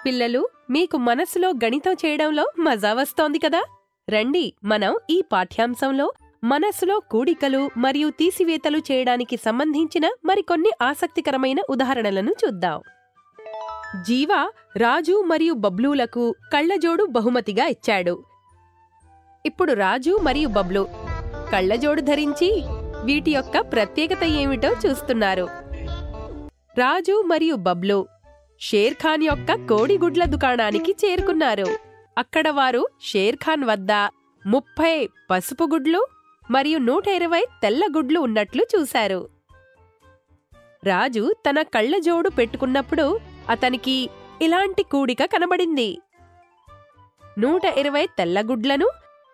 పిల్లలు మీకు మనసులో గణితం చేయడంలో మజా వస్తోంది కదా రండి మనం ఈ పాఠ్యాంశంలో మనస్సులో కూడికలు మరియు తీసివేతలు చేయడానికి సంబంధించిన మరికొన్ని ఆసక్తికరమైన ఉదాహరణలను చూద్దాం జీవ రాజు మరియు బబ్లూలకు కళ్ళజోడు బహుమతిగా ఇచ్చాడు ఇప్పుడు రాజు మరియు బబ్లు కళ్ళజోడు ధరించి వీటి యొక్క ప్రత్యేకత ఏమిటో చూస్తున్నారు రాజు మరియు బబ్లు షేర్ ఖాన్ యొక్క కోడిగుడ్ల దుకాణానికి చేరుకున్నారు అక్కడ వారు షేర్ ఖాన్ వద్ద ముప్పై పసుపు గుడ్లు మరియు నూట ఇరవై తెల్ల గుడ్లు ఉన్నట్లు చూశారు రాజు తన కళ్ళజోడు పెట్టుకున్నప్పుడు అతనికి ఇలాంటి కూడిక కనబడింది నూట ఇరవై తెల్ల గుడ్లను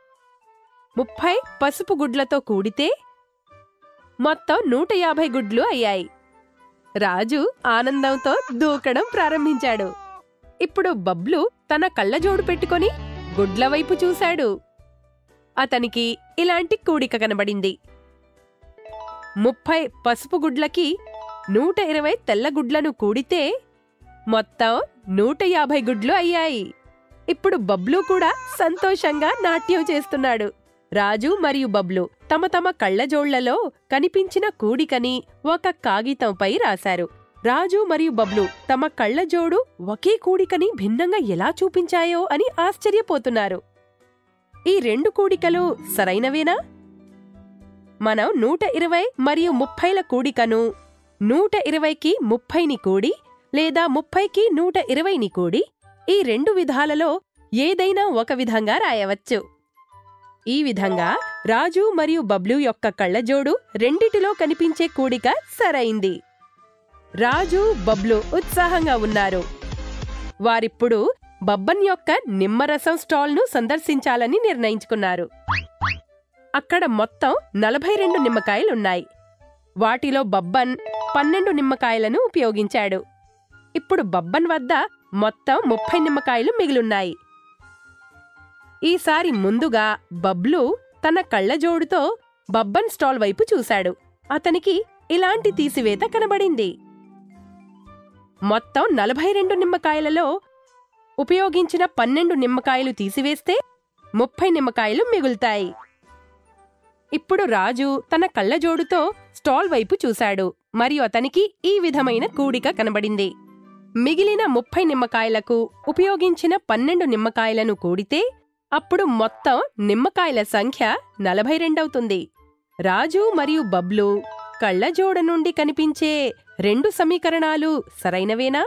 ముప్పై పసుపు గుడ్లతో కూడితే మొత్తం నూట యాభై గుడ్లు అయ్యాయి రాజు ఆనందంతో దూకడం ప్రారంభించాడు ఇప్పుడు బబ్లు తన కళ్ళజోడు పెట్టుకొని గుడ్ల వైపు చూశాడు అతనికి ఇలాంటి కూడిక కనబడింది ముప్పై పసుపు గుడ్లకి నూట ఇరవై తెల్ల గుడ్లను కూడితే మొత్తం నూట యాభై గుడ్లు అయ్యాయి ఇప్పుడు బబ్లు కూడా సంతోషంగా నాట్యం చేస్తున్నాడు రాజు మరియు బబ్లు తమ తమ కళ్ళజోళ్లలో కనిపించిన కూడికని ఒక కాగితంపై రాశారు రాజు మరియు బబ్లు తమ కళ్ళజోడు ఒకే కూడికని భిన్నంగా ఎలా చూపించాయో అని ఆశ్చర్యపోతున్నారు ఈ రెండు కూడికలు సరైనవేనా మనం నూట ఇరవై మరియు ముప్పైల కూడికను నూట ఇరవైకి ముప్పైని కూడి లేదా ముప్పైకి నూట ఇరవైని కూడి ఈ రెండు విధాలలో ఏదైనా ఒక విధంగా రాయవచ్చు ఈ విధంగా రాజు మరియు బబ్లు యొక్క కళ్ళజోడు రెండిటిలో కనిపించే కూడిక సరైంది రాజు బబ్లు ఉత్సాహంగా ఉన్నారు వారిప్పుడు బబ్బన్ యొక్క నిమ్మరసం స్టాల్ను సందర్శించాలని నిర్ణయించుకున్నారు అక్కడ మొత్తం నలభై రెండు నిమ్మకాయలున్నాయి వాటిలో బబ్బన్ పన్నెండు నిమ్మకాయలను ఉపయోగించాడు ఇప్పుడు బబ్బన్ వద్ద మొత్తం ముప్పై నిమ్మకాయలు మిగిలున్నాయి ఈసారి ముందుగా బబ్లు తన కళ్ళజోడుతో బబ్బన్ స్టాల్ వైపు చూశాడు అతనికి ఇలాంటి తీసివేత కనబడింది మొత్తం నలభై రెండు నిమ్మకాయలలో ఉపయోగించిన పన్నెండు నిమ్మకాయలు తీసివేస్తే ముప్పై నిమ్మకాయలు మిగులుతాయి ఇప్పుడు రాజు తన కళ్ళజోడుతో స్టాల్ వైపు చూశాడు మరియు అతనికి ఈ విధమైన కూడిక కనబడింది మిగిలిన ముప్పై నిమ్మకాయలకు ఉపయోగించిన పన్నెండు నిమ్మకాయలను కూడితే అప్పుడు మొత్తం నిమ్మకాయల సంఖ్య నలభై రెండవుతుంది రాజు మరియు బబ్లు కళ్ళజోడ నుండి కనిపించే రెండు సమీకరణాలు సరైనవేనా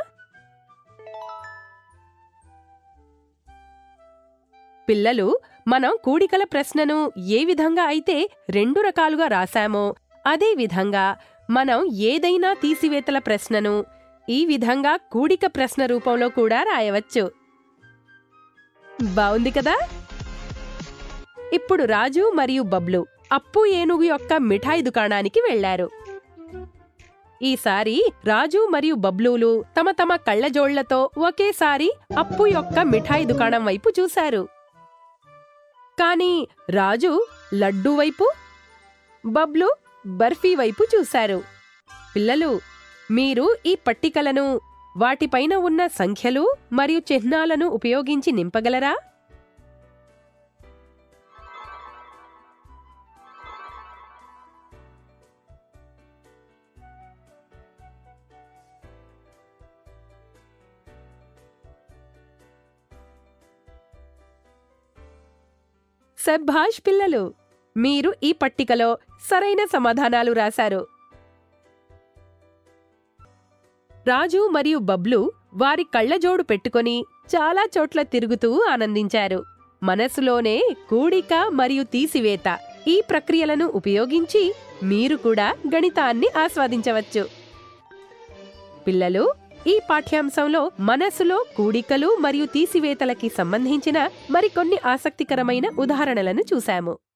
పిల్లలు మనం కూడికల ప్రశ్నను ఏ విధంగా అయితే రెండు రకాలుగా రాశామో అదే విధంగా మనం ఏదైనా తీసివేతల ప్రశ్నను ఈ విధంగా కూడిక ప్రశ్న రూపంలో కూడా రాయవచ్చు బావుంది కదా ఇప్పుడు రాజు మరియు బబ్లు అప్పు ఏనుగు యొక్క మిఠాయి దుకాణానికి వెళ్లారు ఈసారి రాజు మరియు బబ్లూలు తమ తమ కళ్ళజోళ్లతో ఒకేసారి అప్పు యొక్క మిఠాయి దుకాణం వైపు చూశారు కాని రాజు లడ్డూ వైపు బబ్లు బర్ఫీ వైపు చూశారు పిల్లలు మీరు ఈ పట్టికలను వాటిపైన ఉన్న సంఖ్యలు మరియు చిహ్నాలను ఉపయోగించి నింపగలరా సబ్భాష్ పిల్లలు మీరు ఈ పట్టికలో సరైన సమాధానాలు రాశారు రాజు మరియు బబ్లు వారి కళ్ళజోడు పెట్టుకొని చాలా చోట్ల తిరుగుతూ ఆనందించారు మనసులోనే కూడిక మరియు తీసివేత ఈ ప్రక్రియలను ఉపయోగించి మీరు కూడా గణితాన్ని ఆస్వాదించవచ్చు పిల్లలు ఈ పాఠ్యాంశంలో మనసులో కూడికలు మరియు తీసివేతలకి సంబంధించిన మరికొన్ని ఆసక్తికరమైన ఉదాహరణలను చూశాము